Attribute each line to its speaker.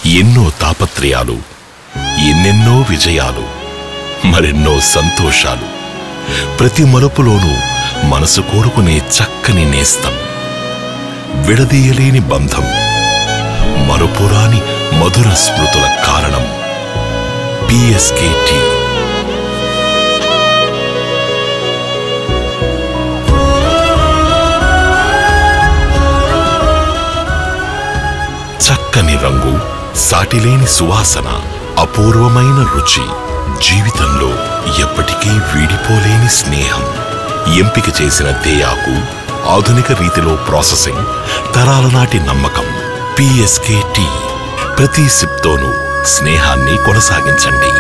Speaker 1: ఎన్నో తాపత్రయాలు ఎన్నెన్నో విజయాలు మరెన్నో సంతోషాలు ప్రతి మలుపులోనూ మనసు కోరుకునే చక్కని నేస్తం విడదీయలేని బంధం మరుపురాని మధుర స్మృతుల కారణం పిఎస్కే టీ చక్కని రంగు సాటిలేని సువాసన అపూర్వమైన రుచి జీవితంలో ఎప్పటికీ వీడిపోలేని స్నేహం ఎంపిక చేసిన తేయాకు ఆధునిక రీతిలో ప్రాసెసింగ్ తరాల నాటి నమ్మకం పిఎస్కే టీ ప్రతి సిప్తోనూ స్నేహాన్ని కొనసాగించండి